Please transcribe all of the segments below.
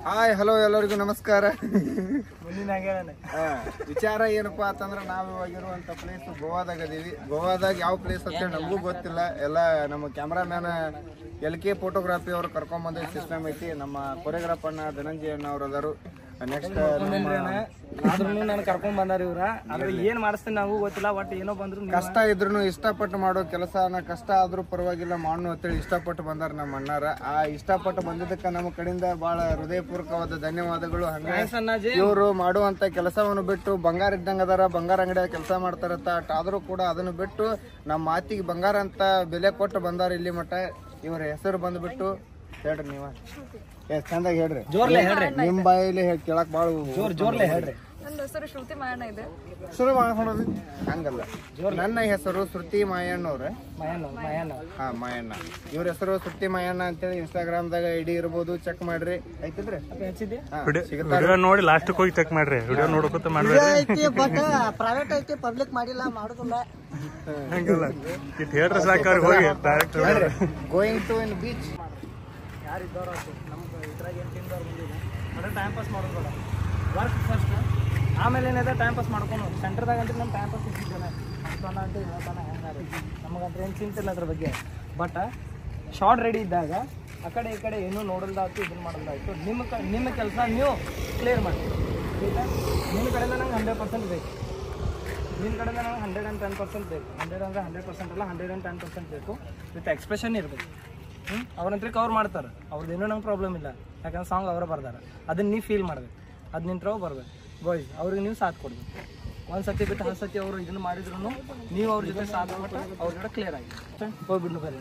Hi hello ಎಲ್ಲರಿಗೂ ನಮಸ್ಕಾರ ಮುಂದಿನ ಹೇಳನೆ ಆ, ವಿಚಾರ ಏನಪ್ಪಾ ಅಂತಂದ್ರ ನಾವ್ ಇವಾಗಿರುವಂತ ಪ್ಲೇಸ್ ಗೋವಾದಾಗ ಅದೀವಿ ಗೋವಾದಾಗ ಯಾವ ಪ್ಲೇಸ್ ಅಂತ ನಮಗೂ ಗೊತ್ತಿಲ್ಲ ಎಲ್ಲ ನಮ್ಮ ಕ್ಯಾಮ್ರಾಮ್ಯಾನ್ ಎಲ್ ಕೆ ಫೋಟೋಗ್ರಾಫಿ ಅವ್ರು ಕರ್ಕೊಂಡ್ ಬಂದ ಸಿಸ್ಟಮ್ ಐತಿ ನಮ್ಮ ಕೊರಿಯೋಗ್ರಾಫ್ ಅಣ್ಣ ಧನಂಜಯ ಅಣ್ಣ ಅವ್ರು ಅದಾರು ನೆಕ್ಸ್ಟ್ ಆದ್ರೂ ನಾನು ಕರ್ಕೊಂಡ್ ಬಂದಾರ ಇವ್ರ ಆದ್ರೆ ಏನ್ ಮಾಡಿಸ್ತೀನಿ ನಾವು ಗೊತ್ತಿಲ್ಲ ಒಟ್ ಏನೋ ಬಂದ್ರು ನೀವು- ಕಷ್ಟ ಇದ್ರು ಇಷ್ಟಪಟ್ಟು ಮಾಡೋ ಕೆಲಸನ ಕಷ್ಟ ಆದ್ರೂ ಪರವಾಗಿಲ್ಲ ಮಾಡು ಅಂತೇಳಿ ಇಷ್ಟಪಟ್ಟು ಬಂದಾರ ನಮ್ಮ ಅಣ್ಣಾರ ಆ ಇಷ್ಟಪಟ್ಟು ಬಂದಿದ್ದಕ್ಕ ನಮ್ಮ ಕಡೆಯಿಂದ ಬಹಳ ಹೃದಯಪೂರ್ವಕವಾದ ಧನ್ಯವಾದಗಳು ಹಂಗ Thanks ಅಣ್ಣಾಜಿ ಇವರು ಮಾಡುವಂತ ಕೆಲಸವನ್ನು ಬಿಟ್ಟು ಬಂಗಾರ ಇದ್ದಂಗ ಅದಾರ ಬಂಗಾರ ಅಂಗಡಿಯಾಗ ಕೆಲಸ ಮಾಡ್ತಾರತ್ತ ಅಟ್ ಆದ್ರೂ ಕೂಡ ಅದನ್ನು ಬಿಟ್ಟು ನಮ್ಮ ಮಾತಿಗೆ ಬಂಗಾರ ಅಂತ ಬೆಲೆ ಕೊಟ್ಟು ಬಂದಾರ ಇಲ್ಲಿ ಮಟ್ಟ ಇವ್ರ ಹೆಸರು ಬಂದ್ಬಿಟ್ಟು ಹೇಳ್ರಿ ನೀವ ಎಷ್ಟ್ ಚಂದಾಗಿ ಹೇಳ್ರಿ ಜೋರ್ಲೆ ಹೇಳ್ರಿ ನಿಮ್ ಬಾಯಲ್ಲಿ ಹೇಳ್- ಕೇಳಕ್ ಬಾಳ ಜೋರ್ ಜೋರ್ಲೆ ಹೇಳ್ರಿ ನನ್ನ ಹೆಸರು ಶ್ರುತಿ ಮಾಯಣ್ಣ ಇದೆ ಶುರು ಮಾಡ್ಕೊಳೋದು ಹಂಗಲ್ಲ ನನ್ನ ಹೆಸರು ಶ್ರುತಿ ಮಾಯಣ್ಣವ್ರ ಮಯಣ್ಣ ಮಯಣ್ಣ ಹಾ ಮಾಯಣ್ಣ ಇವ್ರ ಹೆಸರು ಶ್ರುತಿ ಮಾಯಣ್ಣ ಅಂತೇಳಿ ಇನ್ಸ್ಟಾಗ್ರಾಮ್ ದಾಗ ಐಡಿ ಇರ್ಬೋದು ಚೆಕ್ ಮಾಡ್ರಿ ಐತಿಲ್ರಿ ಅಪ್ಪ ಹೆಚ್ಚಿದ್ದೆ ಹಾ, ವಿಡಿಯೋ ಸಿಗುತ್ತಾ? ವಿಡಿಯೋ ನೋಡಿ ಲಾಸ್ಟಿಗೆ ಹೋಗಿ ಚೆಕ್ ಮಾಡ್ರಿ ವಿಡಿಯೋ ನೋಡ್ಕೊತ ಮಾಡ್ಬೇಡ್ರಿ ಐತಿ ಬಟ್ ಪ್ರೈವೇಟ್ ಐತಿ ಪಬ್ಲಿಕ್ ಮಾಡಿಲ್ಲ ಮಾಡುದಿಲ್ಲ ಹಂಗಲ್ಲ ಇಟ್ ಹೇಳ್ರಿ ಸಾಕಾರ್ ಹೋಗಿ direct going to in beach ಯಾರಿದ್ದವ್ರು ಆಯ್ತು ನಮ್ಗೆ ಇದ್ರಾಗ ಏನು ತಿಂದವ್ರು ಬಂದಿಲ್ಲ ಅದೇ ಟೈಮ್ ಪಾಸ್ ಮಾಡೋದು ಬೇಡ ವರ್ಕ್ ಫಸ್ಟ್ ಆಮೇಲೆ ಏನಿದೆ ಟೈಮ್ ಪಾಸ್ ಮಾಡ್ಕೊಂಡು ಸೆಂಟರ್ದಾಗ ಅಂದ್ರೆ ನಮ್ಮ ಟೈಮ್ ಪಾಸ್ ಇಟ್ಟಿದ್ದಾನೆ ಅಂತಾನ ಅಂತ ಹೇಳ್ತಾನೆ ಹೆಂಗಾರೆ ನಮಗಂದ್ರೆ ಏನು ಚಿಂತಿಲ್ಲ ಅದ್ರ ಬಗ್ಗೆ ಬಟ್ ಶಾರ್ಟ್ ರೆಡಿ ಇದ್ದಾಗ ಆ ಕಡೆ ಈ ಕಡೆ ಏನೂ ನೋಡಲ್ದಾಯ್ತು ಇದನ್ನು ಮಾಡೋದಾಯ್ತು ನಿಮ್ಮ ಕ ನಿಮ್ಮ ಕೆಲಸ ನೀವು ಕ್ಲಿಯರ್ ಮಾಡಿ ಆಯ್ತಾ ನಿಮ್ಮ ಕಡೆಯಿಂದ ನಂಗೆ ಹಂಡ್ರೆಡ್ ಪರ್ಸೆಂಟ್ ಬೇಕು ನಿನ್ನ ಕಡೆಯಿಂದ ನಂಗೆ ಹಂಡ್ರೆಡ್ ಆ್ಯಂಡ್ ಟೆನ್ ಪರ್ಸೆಂಟ್ ಬೇಕು ಹಂಡ್ರೆಡ್ ಅಂದರೆ ಹಂಡ್ರೆಡ್ ಪರ್ಸೆಂಟ್ ಅಲ್ಲ ಹಂಡ್ರೆಡ್ ಆ್ಯಂಡ್ ಟೆನ್ ಪರ್ಸೆಂಟ್ ಬೇಕು ವಿತ್ ಎಕ್ಸ್ಪ್ರೆಷನ್ ಇರಬೇಕು ಹ್ಞೂ ಅವ್ರಂತ್ರ ಕವರ್ ಮಾಡ್ತಾರೆ ಅವ್ರದ್ದೇನೂ ನಂಗೆ ಪ್ರಾಬ್ಲಮ್ ಇಲ್ಲ ಯಾಕಂದ್ರೆ ಸಾಂಗ್ ಅವರೇ ಬರ್ದಾರೆ ಅದನ್ನ ನೀವು ಫೀಲ್ ಮಾಡ್ಬೇಕು ಅದು ನಿಂತ್ರವು ಬರ್ಬೇಕು ಬಾಯ್ಸ್ ಅವ್ರಿಗೆ ನೀವು ಸಾಥ್ ಕೊಡ್ಬೇಕು ಒಂದು ಸತಿ ಬಿಟ್ಟು ಹತ್ತು ಸತಿ ಅವರು ಇದನ್ನು ಮಾಡಿದ್ರು ನೀವು ಅವ್ರ ಜೊತೆ ಸಾಥ್ ಕೊಟ್ಟು ಅವ್ರ ಜೊತೆ ಕ್ಲಿಯರ್ ಆಗಿ ಹೋಗ್ಬಿಡ್ಲು ಬರ್ರಿ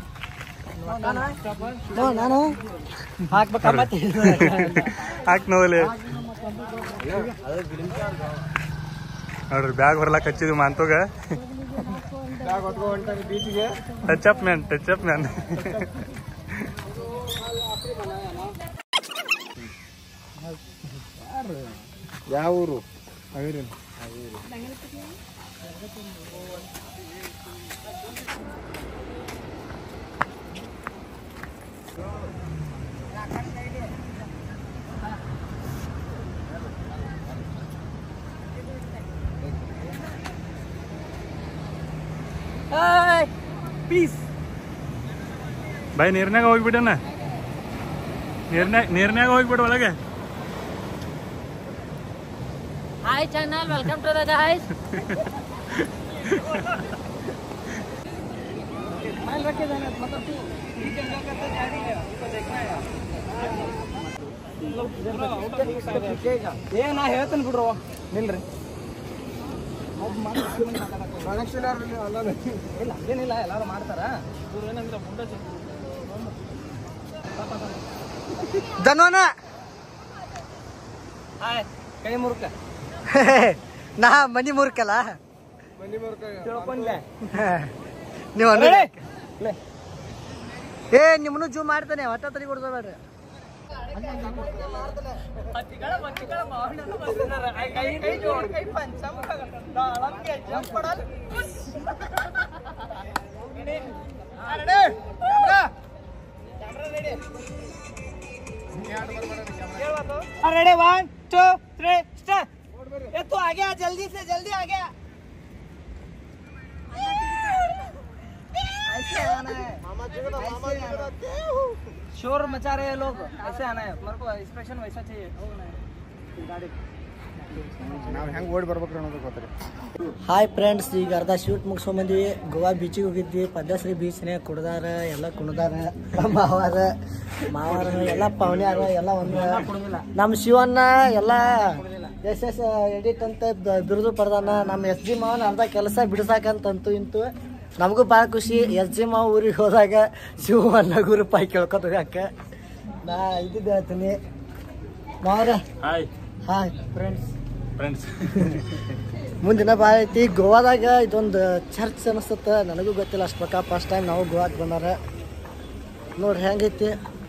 ನಾನು ಹಾಕ್ಬೇಕ ಮತ್ತೆ ಹಾಕಿ ನೋವಲ್ಲಿ ನೋಡ್ರಿ ಬ್ಯಾಗ್ ಹೊರ್ಲಾಕ್ ಹಚ್ಚಿದ್ವಿ ಮಾಂತೋಗ ಬೀಚ್ಗೆ touch up man touch up man ಯಾವ ಊರು ಹಾವೇರಿ ಪೀಸ್ ಬೈ ನೀರ್ನ್ಯಾಗ ಹೋಗ್ಬಿಡಣ ನೀರ್ನ್ಯಾಗ ನೀರ್ನ್ಯಾಗ ಹೋಗ್ಬಿಡು ಒಳಗೆ hi channel welcome to the guys माइल रखे जाना मतलब तू वीकेंड का करता गाड़ी है उसको देखना है ಏ ನಾ ಹೇಳ್ತೀನಿ ಬಿಡ್ರು ನಿಲ್ರಿ ಇಲ್ಲ ಏನಿಲ್ಲ ಎಲ್ಲಾರು ಮಾಡ್ತಾರ ಇವ್ರು ಏನಂದ್ರೆ ಮುಂದೆ ಧನ್ವನ ಹಾಯ್ ಕೈ ಮುರುಕ ನಾ ಮನಿ ಮುರ್ಕಲ್ಲ ತಿಳ್ಕೊಂಡ್ಲೆ ನೀವು ಲೇ. ಲೇ. ಏ ನಿಮ್ಮನ್ನು ಜೂ ಮಾಡ್ತಾನೆ ಹೊಟ್ಟ ತರಿ ಕೊಡ್ಸಬೇಡ್ರಿ ready one two three start ये तो आ गया जल्दी से जल्दी आ गया ऐसे आना है ऐसे आना है। शोर मचा रहे हैं लोग ऐसे आना है मेरे को एक्सप्रेशन वैसा चाहिए हो ना गाड़ी ನಾವ್ ಹೆಂಗ್ ಓಡಿ ಬರ್ಬೇಕ್ರಿ ಅನ್ನೋದು ಗೊತ್ತ್ರಿ ಹಾಯ್ ಫ್ರೆಂಡ್ಸ್ ಈಗ ಅರ್ಧ ಶೂಟ್ ಮುಗಿಸ್ಕೊಂಬಂದ್ವಿ ಗೋವಾ ಬೀಚಿಗೆ ಹೋಗಿದ್ವಿ ಪದ್ಮಶ್ರೀ ಬೀಚ್ನೇ ಕುಡ್ದಾರ ಎಲ್ಲ ಕುಣ್ದಾರ ನಮ್ಮ ಮಾವಾರ ಮಾವಾರ ಎಲ್ಲ ಪವನ್ಯಾರ ಎಲ್ಲ ಒಂದು ನಮ್ಮ ಶಿವಣ್ಣ ಎಲ್ಲ ಎಸ್ ಎಸ್ ಎಡಿಟ್ ಅಂತ ಬ- ಬಿರುದು ಪಡೆದಾನ ನಮ್ಮ ಎಸ್ ಜಿ ಮಾವನ ಅರ್ಧ ಕೆಲಸ ಬಿಡ್ಸಾಕಂತಂತು ಇಂತು ನಮಗೂ ಭಾಳ ಖುಷಿ ಎಸ್ ಜಿ ಮಾವ ಊರಿಗೆ ಹೋದಾಗ ಶಿವಣ್ಣ ಗುರುಪಾಯಿ ಕೇಳ್ಕೊತ ಹೋಗಾಕ ನಾ ಇದ್ದಿದ್ದು ಹೇಳ್ತೀನಿ ಮಾವರ ಹಾಯ್ ಹಾಯ್ ಫ್ರೆಂಡ್ಸ್ ಫ್ರೆಂಡ್ಸ್ ಮುಂದಿನ ಭಾಳ ಐತಿ ಗೋವಾದಾಗ ಇದೊಂದು ಚರ್ಚ್ ಅನಿಸ್ತತ್ತ ನನಗೂ ಗೊತ್ತಿಲ್ಲ ಅಷ್ಟು ಪಕ್ಕ ಫಸ್ಟ್ ಟೈಮ್ ನಾವು ಗೋವಾಕ್ಕೆ ಬಂದಾರ ನೋಡ್ರಿ ಹೆಂಗೈತಿ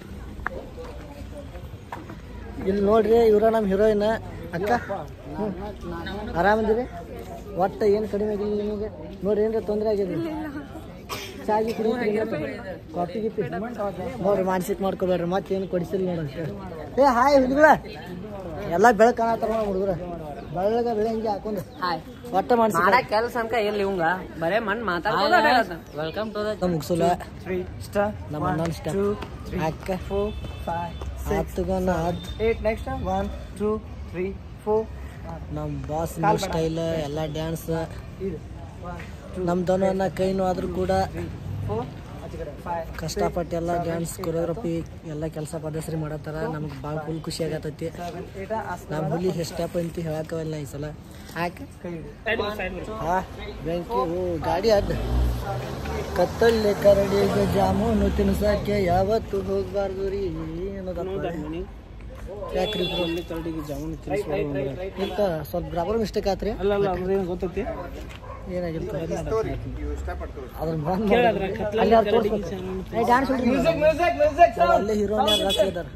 ಇಲ್ಲಿ ನೋಡ್ರಿ ಇವ್ರ ನಮ್ಮ ಹೀರೋಯಿನ್ ಅಕ್ಕ ಹ್ಞೂ ಆರಾಮದಿರಿ ಒಟ್ಟು ಏನು ಕಡಿಮೆ ಆಗಿಲ್ಲ ನಿಮಗೆ ನೋಡ್ರಿ ಏನ್ರ ತೊಂದರೆ ಆಗಿದೆ ಚಾಗಿ ಕುಡಿ ಕಾಫಿ ಗಿಫಿ ನೋಡ್ರಿ ಮಾನಸಿಕ ಮಾಡ್ಕೋಬೇಡ್ರಿ ಮತ್ತೇನು ಕೊಡಿಸಿಲ್ಲ ನೋಡಕ್ಕೆ ಏ ಹಾಯ್ ಹುಡುಗರ ಎಲ್ಲ ಬೆಳಕು ಕಾಣತ್ತಾರ ಹುಡುಗರ ಬೆಳಗ ಬೆಳಂಗಿ ಹಾಕೊಂಡು ಹಾಯ್ ಒಟ್ಟ ಮಾಡ್ಸಿ ಮಾಡಕ್ ಕೆಲ್ಸ ಅನ್ಕ ಎಲ್ಲಿ ಇವಂಗ ಬರೇ ಮಣ್ ಮಾತಾಡ್ಕೊಂಡ ವೆಲ್ಕಮ್ ಟು ದ ಮುಗಿಸಲ್ಲ ತ್ರೀ ಸ್ಟಾರ್ ನಮ್ಮ ಅಣ್ಣನ ಸ್ಟೆಪ್ ಅಕ್ಕ ಫೋರ್ ಫೈವ್ ಹತ್ತುಗನ ಹತ್ eight next one two three four ನಮ್ಮ ಬಾಸ್ ಸ್ಟೈಲ್ ಎಲ್ಲ ಡ್ಯಾನ್ಸ್ ನಮ್ಮ ದನವನ್ನ ಕೈನು ಆದ್ರೂ ಕೂಡ ಫೋರ್ ಆಚೆ ಕಡೆ ಫೈವ್ ಕಷ್ಟಪಟ್ಟು ಎಲ್ಲ ಡ್ಯಾನ್ಸ್ ಕೊರಿಯೋಗ್ರಫಿ ಎಲ್ಲ ಕೆಲಸ ಪದಸ್ರಿ ಮಾಡತ್ತಾರ ನಮ್ಗೆ ಭಾಳ ಫುಲ್ ಖುಷಿ ಆಗತ್ತೈತಿ ಸೆವೆನ್ ಏಟ ನಮ್ಮ ಹುಲಿ ಸ್ಟೆಪ್ ಅಂತ ಹೇಳಕ್ಕವಲ್ಲ ಈ ಸಲ ಹಾಕಿ ಕೈ ಹಿಡಿ ಹಾ ಬೆಂಕಿ ಓ ಗಾಡಿ ಅಡ್ಡ ಕತ್ತಲ್ಲಿ ಕರಡಿಗೆ ಜಾಮೂನು ತಿನ್ಸಕ್ಕೆ ಯಾವತ್ತು ಹೋಗ್ಬಾರ್ದು ರೀ ಅನ್ನೋದಪ್ಪ ಯಾಕ್ರಿ ಕರಡಿಗೆ ಜಾಮೂನ್ ಇಂತ ಸ್ವಲ್ಪ ಗ್ರಾಮರ್ ಮಿಸ್ಟೇಕ್ ಆತ್ರಿ ಅಲ್ಲ ಅಲ್ಲ ಅದೇನು ಗೊತ್ತೈತಿ ಏನಾಗಿತ್ತು ಅದ್ರ ಬಂದ್ ಅಲ್ಲಿ ಅವ್ರು ತೋರ್ಸ್ಬೇಕು. ಏ, dance ಹೊಡ್ರಿ ನೀವು. ಮ್ಯೂಸಿಕ್ ಮ್ಯೂಸಿಕ್ ಅಲ್ಲೇ ಹೀರೋನೇ ರಸ್ ಇದಾರ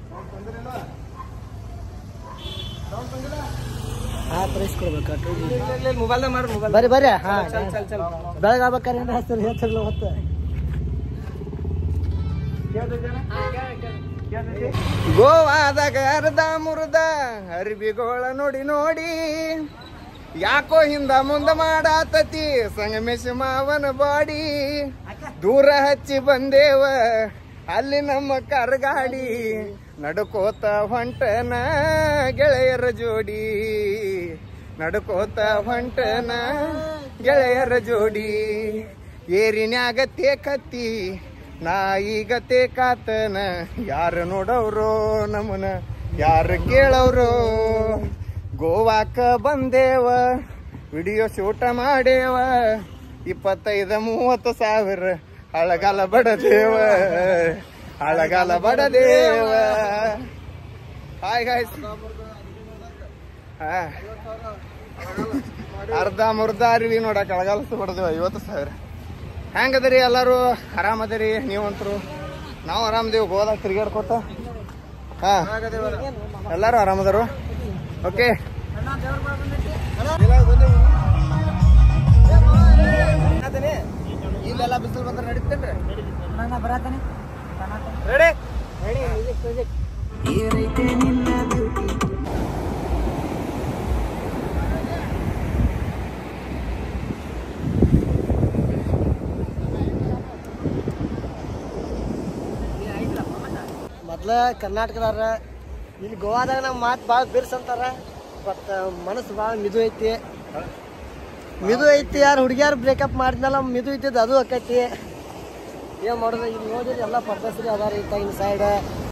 ಹಾ ಪ್ರೈಸ್ ಕೊಡ್ಬೇಕು ಅಟ್ರಿಗೆ. ಮೊಬೈಲ್ದಾಗ ಮಾಡ್ರಿ ಮೊಬೈಲ್ ಬರ್ರಿ ಬರ್ರಿ ಹಾ ಚಲ್ ಚಲ್ ಚಲ್ ಬೆಳಗ್ಗೆ ಆಗ್ಬೇಕಾರೆ ಏನ್ ಹಚ್ತಾರೆ ಹೇಳ್ತಾರಲ್ಲ ಹೊತ್ತು ಗೋವಾದಾಗ ಅರ್ಧ ಮುರ್ದ ಅರ್ಬಿಗೋಳ ನೋಡಿ ನೋಡಿ ಯಾಕೋ ಹಿಂದ ಮುಂದ ಮಾಡಾತತಿ ಸಂಗಮೇಶ ಮಾವನ ಬಾಡಿ ದೂರ ಹಚ್ಚಿ ಬಂದೇವ ಅಲ್ಲಿ ನಮ್ಮ ಕರ್ಗಾಡಿ ನಡ್ಕೋತ ಹೊಂಟನ ಗೆಳೆಯರ ಜೋಡಿ ನಡ್ಕೋತ ಹೊಂಟನ ಗೆಳೆಯರ ಜೋಡಿ ಏರಿನ್ಯಾಗ ತೇಕತ್ತಿ ನಾ ಈಗ ತೇಕಾತನ ಯಾರು ನೋಡವ್ರೋ ನಮ್ಮನ ಯಾರು ಕೇಳವ್ರೋ ಗೋವಾಕ ಬಂದೇವ ವಿಡಿಯೋ ಶೂಟ ಮಾಡೇವ ಇಪ್ಪತ್ತೈದ ಮೂವತ್ತು ಸಾವಿರ ಹಳಗಾಲ ಬಡದೇವ ಹಳಗಾಲ ಬಡದೇವ ಹಾಯ್ ಹಾಯ್ ಹಾ ಅರ್ಧ ಮುರ್ಧ ಅರಿವಿ ನೋಡಕ್ ಅಳಗಾಲಸ ಬಡದೇವ ಐವತ್ತು ಸಾವಿರ ಹೆಂಗದರಿ ಎಲ್ಲಾರು ಆರಾಮದರಿ ನೀವಂತರು ನಾವು ಆರಾಮದೇವ್ ಗೋದಾಗ ತಿರ್ಗಾಡ್ಕೊತ ಹಾ ಎಲ್ಲಾರು ಆರಾಮದಾರು ಓಕೆ ಇಲ್ಲೆಲ್ಲ ಬಿಸಿಲು ಬಂದ್ರೆ ನಡೀತೇನ್ರಿ ನಾನು ಬರತ್ತಾನೆ ರೆಡಿ ಮೊದ್ಲ ಕರ್ನಾಟಕದಾರ ಇಲ್ಲಿ ಗೋವಾದಾಗ ನಮ್ಮ ಮಾತು ಭಾಳ ಬಿರ್ಸ್ ಅಂತಾರ ಬಟ್ ಮನಸ್ಸು ಭಾಳ ಮಿದು ಐತಿ ಮಿದು ಐತಿ ಯಾರು ಹುಡುಗಿಯಾರು ಬ್ರೇಕಪ್ ಮಾಡಿದ್ನಲ್ಲ ಮಿದು ಐತಿದ್ ಅದು ಆಕೈತಿ ಏನ್ ಮಾಡೋದು ಇಲ್ಲಿ ನೋಡಿದ್ರೆ ಎಲ್ಲ ಪರ್ಪಸ್ರಿ ಅದಾರ ಇತ್ತಾಗಿನ ಸೈಡ್